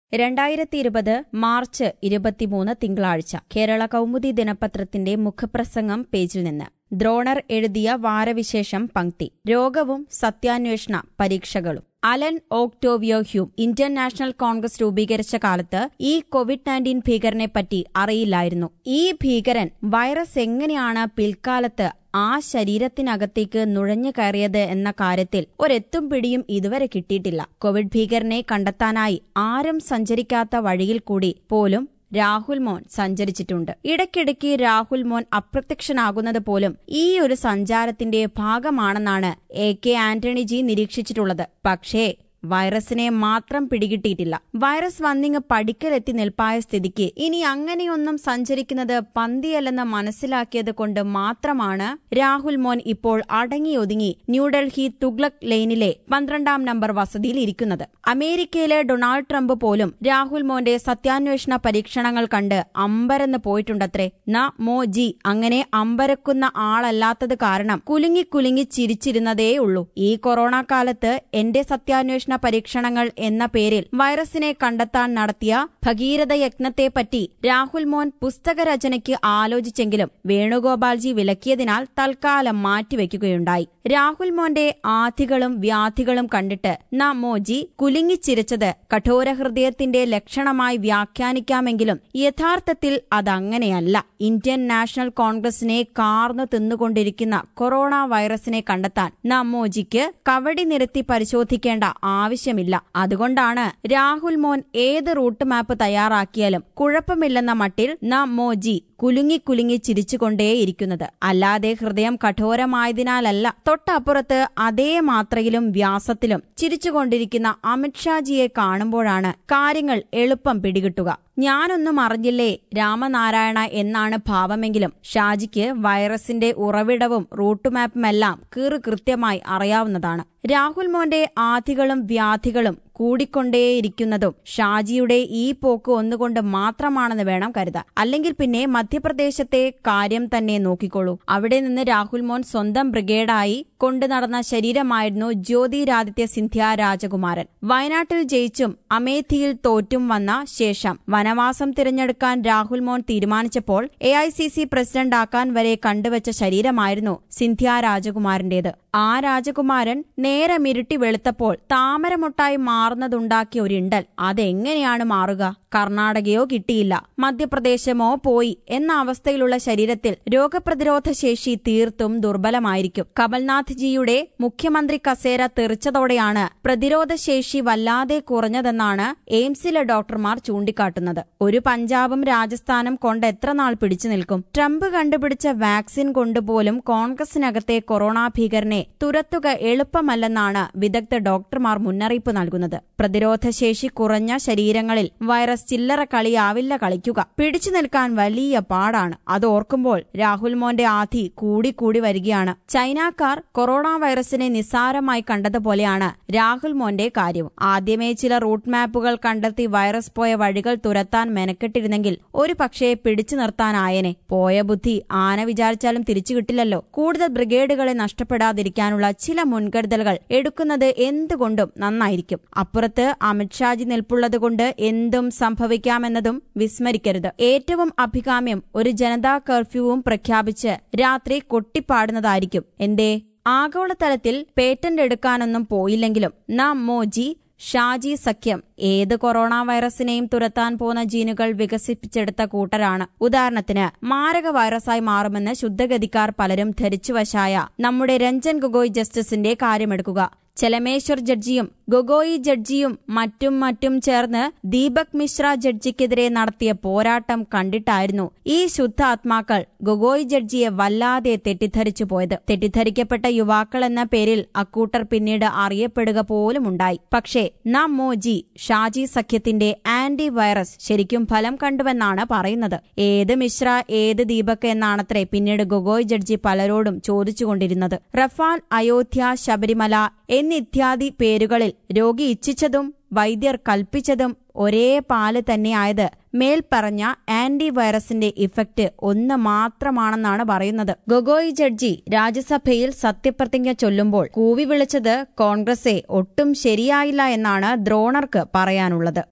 രണ്ടായിരത്തി ഇരുപത് മാർച്ച് ഇരുപത്തിമൂന്ന് തിങ്കളാഴ്ച കേരള കൗമുദി ദിനപത്രത്തിന്റെ മുഖപ്രസംഗം പേജിൽ നിന്ന് ദ്രോണർ എഴുതിയ വാരവിശേഷം പങ്ക്തി രോഗവും സത്യാന്വേഷണ പരീക്ഷകളും Allan Octavian Hume Indian National Congress രൂപീകരിച്ച കാലത്ത് ഈ കോവിഡ് നയൻറ്റീൻ ഭീകരനെപ്പറ്റി അറിയില്ലായിരുന്നു ഈ ഭീകരൻ വൈറസ് എങ്ങനെയാണ് പിൽക്കാലത്ത് ആ ശരീരത്തിനകത്തേക്ക് നുഴഞ്ഞു കയറിയത് എന്ന കാര്യത്തിൽ ഒരെത്തും പിടിയും ഇതുവരെ കിട്ടിയിട്ടില്ല കോവിഡ് ഭീകരനെ കണ്ടെത്താനായി ആരും സഞ്ചരിക്കാത്ത വഴിയിൽ കൂടി പോലും രാഹുൽ മോൻ സഞ്ചരിച്ചിട്ടുണ്ട് ഇടയ്ക്കിടയ്ക്ക് രാഹുൽ മോൻ അപ്രത്യക്ഷനാകുന്നത് പോലും ഈ ഒരു സഞ്ചാരത്തിന്റെ ഭാഗമാണെന്നാണ് എ കെ ആന്റണി ജി നിരീക്ഷിച്ചിട്ടുള്ളത് പക്ഷേ വൈറസിനെ മാത്രം പിടികിട്ടിയിട്ടില്ല വൈറസ് വന്നിങ്ങ് പടിക്കലെത്തി നിൽപ്പായ സ്ഥിതിക്ക് ഇനി അങ്ങനെയൊന്നും സഞ്ചരിക്കുന്നത് പന്തിയല്ലെന്ന് മനസ്സിലാക്കിയത് കൊണ്ട് മാത്രമാണ് രാഹുൽ മോൻ ഇപ്പോൾ അടങ്ങിയൊതുങ്ങി ന്യൂഡൽഹി തുഗ്ലക് ലെയ്നിലെ പന്ത്രണ്ടാം നമ്പർ വസതിയിൽ ഇരിക്കുന്നത് അമേരിക്കയിലെ ഡൊണാൾഡ് ട്രംപ് പോലും രാഹുൽ മോന്റെ സത്യാന്വേഷണ പരീക്ഷണങ്ങൾ കണ്ട് അമ്പരന്ന് പോയിട്ടുണ്ടത്രേ ന മോ ജി അങ്ങനെ അമ്പരക്കുന്ന ആളല്ലാത്തത് കാരണം കുലുങ്ങി കുലുങ്ങി ചിരിച്ചിരുന്നതേയുള്ളൂ ഈ കൊറോണ കാലത്ത് എന്റെ സത്യാന്വേഷണ പരീക്ഷണങ്ങൾ എന്ന പേരിൽ വൈറസിനെ കണ്ടെത്താൻ നടത്തിയ ഭഗീരഥ യജ്ഞത്തെപ്പറ്റി രാഹുൽ മോൻ പുസ്തകരചനയ്ക്ക് ആലോചിച്ചെങ്കിലും വേണുഗോപാൽജി വിലക്കിയതിനാൽ തൽക്കാലം മാറ്റിവെക്കുകയുണ്ടായി രാഹുൽ മോന്റെ ആധികളും വ്യാധികളും കണ്ടിട്ട് നമോജി കുലുങ്ങിച്ചിരിച്ചത് കഠോര ഹൃദയത്തിന്റെ ലക്ഷണമായി വ്യാഖ്യാനിക്കാമെങ്കിലും യഥാർത്ഥത്തിൽ അതങ്ങനെയല്ല ഇന്ത്യൻ നാഷണൽ കോൺഗ്രസിനെ കാർന്നു തിന്നുകൊണ്ടിരിക്കുന്ന കൊറോണ വൈറസിനെ കണ്ടെത്താൻ നമോജിക്ക് കവടി നിരത്തി പരിശോധിക്കേണ്ട ആവശ്യമില്ല അതുകൊണ്ടാണ് രാഹുൽ മോൻ ഏത് റൂട്ട് മാപ്പ് തയ്യാറാക്കിയാലും കുഴപ്പമില്ലെന്ന മട്ടിൽ നമോജി കുലുങ്ങി കുലുങ്ങി ചിരിച്ചുകൊണ്ടേയിരിക്കുന്നത് അല്ലാതെ ഹൃദയം കഠോരമായതിനാലല്ല തൊട്ടപ്പുറത്ത് അതേ മാത്രയിലും വ്യാസത്തിലും ചിരിച്ചുകൊണ്ടിരിക്കുന്ന അമിത്ഷാജിയെ കാണുമ്പോഴാണ് കാര്യങ്ങൾ എളുപ്പം പിടികിട്ടുക ഞാനൊന്നും അറിഞ്ഞില്ലേ രാമനാരായണ എന്നാണ് ഭാവമെങ്കിലും ഷാജിക്ക് വൈറസിന്റെ ഉറവിടവും റൂട്ടുമാപ്പുമെല്ലാം കീറ് കൃത്യമായി അറിയാവുന്നതാണ് രാഹുൽ മോന്റെ ആധികളും വ്യാധികളും കൂടിക്കൊണ്ടേയിരിക്കുന്നതും ഷാജിയുടെ ഈ പോക്ക് ഒന്നുകൊണ്ട് മാത്രമാണെന്ന് വേണം കരുതാൻ അല്ലെങ്കിൽ പിന്നെ മധ്യപ്രദേശത്തെ കാര്യം തന്നെ നോക്കിക്കോളൂ അവിടെ നിന്ന് രാഹുൽ മോൻ സ്വന്തം ബ്രിഗേഡായി കൊണ്ടു നടന്ന ശരീരമായിരുന്നു ജ്യോതിരാദിത്യ സിന്ധ്യ രാജകുമാരൻ വയനാട്ടിൽ ജയിച്ചും അമേഠിയിൽ തോറ്റും വന്ന ശേഷം വനവാസം തിരഞ്ഞെടുക്കാൻ രാഹുൽ മോൻ തീരുമാനിച്ചപ്പോൾ എ ഐ സി സി പ്രസിഡന്റാക്കാൻ വരെ കണ്ടുവച്ച ശരീരമായിരുന്നു സിന്ധ്യ രാജകുമാരന്റേത് ആ രാജകുമാരൻ നേരെ മിരുട്ടി വെളുത്തപ്പോൾ താമരമുട്ടായി മാറുന്നതുണ്ടാക്കിയ ഒരിണ്ടൽ അതെങ്ങനെയാണ് മാറുക കർണാടകയോ കിട്ടിയില്ല മധ്യപ്രദേശമോ പോയി എന്ന അവസ്ഥയിലുള്ള ശരീരത്തിൽ രോഗപ്രതിരോധ ശേഷി തീർത്തും ദുർബലമായിരിക്കും കമൽനാഥ് ജിയുടെ മുഖ്യമന്ത്രി കസേര തെറിച്ചതോടെയാണ് പ്രതിരോധ ശേഷി വല്ലാതെ കുറഞ്ഞതെന്നാണ് എയിംസിലെ ഡോക്ടർമാർ ചൂണ്ടിക്കാട്ടുന്നത് ഒരു പഞ്ചാബും രാജസ്ഥാനും കൊണ്ട് എത്ര നാൾ പിടിച്ചു നിൽക്കും ട്രംപ് കണ്ടുപിടിച്ച വാക്സിൻ കൊണ്ടുപോലും കോൺഗ്രസിനകത്തെ കൊറോണ ഭീകരനെ തുരത്തുക എളുപ്പമല്ലെന്നാണ് വിദഗ്ധ ഡോക്ടർമാർ മുന്നറിയിപ്പ് നൽകുന്നത് പ്രതിരോധ ശേഷി കുറഞ്ഞ ശരീരങ്ങളിൽ വൈറസ് ചില്ലറ കളിയാവില്ല കളിക്കുക പിടിച്ചു നിൽക്കാൻ വലിയ പാടാണ് അത് ഓർക്കുമ്പോൾ രാഹുൽ മോന്റെ ആധി കൂടിക്കൂടി വരികയാണ് ചൈനക്കാർ കൊറോണ വൈറസിനെ നിസ്സാരമായി കണ്ടതുപോലെയാണ് രാഹുൽ മോന്റെ കാര്യവും ആദ്യമേ ചില റൂട്ട് മാപ്പുകൾ കണ്ടെത്തി വൈറസ് പോയ വഴികൾ തുരത്താൻ മെനക്കെട്ടിരുന്നെങ്കിൽ ഒരു പക്ഷേ പിടിച്ചു നിർത്താനായനെ പോയ ബുദ്ധി ആന വിചാരിച്ചാലും തിരിച്ചു കിട്ടില്ലല്ലോ കൂടുതൽ ബ്രിഗേഡുകളെ നഷ്ടപ്പെടാതിരിക്കാനുള്ള ചില മുൻകരുതലുകൾ എടുക്കുന്നത് എന്തുകൊണ്ടും നന്നായിരിക്കും അപ്പുറത്ത് അമിത്ഷാജി നിൽപ്പുള്ളതുകൊണ്ട് എന്തും സംഭവിക്കാമെന്നതും വിസ്മരിക്കരുത് ഏറ്റവും അഭികാമ്യം ഒരു ജനതാ കർഫ്യൂവും പ്രഖ്യാപിച്ച് രാത്രി കൊട്ടിപ്പാടുന്നതായിരിക്കും എന്തേ ആഗോളതലത്തിൽ പേറ്റന്റ് എടുക്കാനൊന്നും പോയില്ലെങ്കിലും നാം മോജി ഷാജി സഖ്യം ഏത് കൊറോണ വൈറസിനെയും തുരത്താൻ പോന്ന ജീനുകൾ വികസിപ്പിച്ചെടുത്ത കൂട്ടരാണ് ഉദാഹരണത്തിന് മാരക വൈറസായി മാറുമെന്ന് ശുദ്ധഗതിക്കാർ പലരും ധരിച്ചുവശായ നമ്മുടെ രഞ്ജൻ ഗൊഗോയ് ജസ്റ്റിസിന്റെ കാര്യമെടുക്കുക ചെലമേശ്വർ ജഡ്ജിയും ഗൊഗോയി ജഡ്ജിയും മറ്റും മറ്റും ചേർന്ന് ദീപക് മിശ്ര ജഡ്ജിക്കെതിരെ നടത്തിയ പോരാട്ടം കണ്ടിട്ടായിരുന്നു ഈ ശുദ്ധ ആത്മാക്കൾ ഗൊഗോയി ജഡ്ജിയെ വല്ലാതെ തെറ്റിദ്ധരിച്ചു പോയത് തെറ്റിദ്ധരിക്കപ്പെട്ട യുവാക്കൾ എന്ന പേരിൽ അക്കൂട്ടർ പിന്നീട് അറിയപ്പെടുക പോലും ഉണ്ടായി പക്ഷേ നാം മോജി ഷാജി സഖ്യത്തിന്റെ ആന്റി വൈറസ് ശരിക്കും ഫലം കണ്ടുവെന്നാണ് പറയുന്നത് ഏത് മിശ്ര ഏത് ദീപക് എന്നാണത്രേ പിന്നീട് ഗൊഗോയ് ജഡ്ജി പലരോടും ചോദിച്ചുകൊണ്ടിരുന്നത് റഫാൽ അയോധ്യ ശബരിമല എന്നിത്യാദി പേരുകളിൽ രോഗി ഇച്ഛിച്ചതും വൈദ്യർ കൽപ്പിച്ചതും ഒരേ പാല് തന്നെയായത് മേൽപ്പറഞ്ഞ ആന്റി വൈറസിന്റെ ഇഫക്റ്റ് ഒന്ന് മാത്രമാണെന്നാണ് പറയുന്നത് ഗൊഗോയ് ജഡ്ജി രാജ്യസഭയിൽ സത്യപ്രതിജ്ഞ ചൊല്ലുമ്പോൾ കൂവി വിളിച്ചത് കോൺഗ്രസെ ഒട്ടും ശരിയായില്ല എന്നാണ് ദ്രോണർക്ക് പറയാനുള്ളത്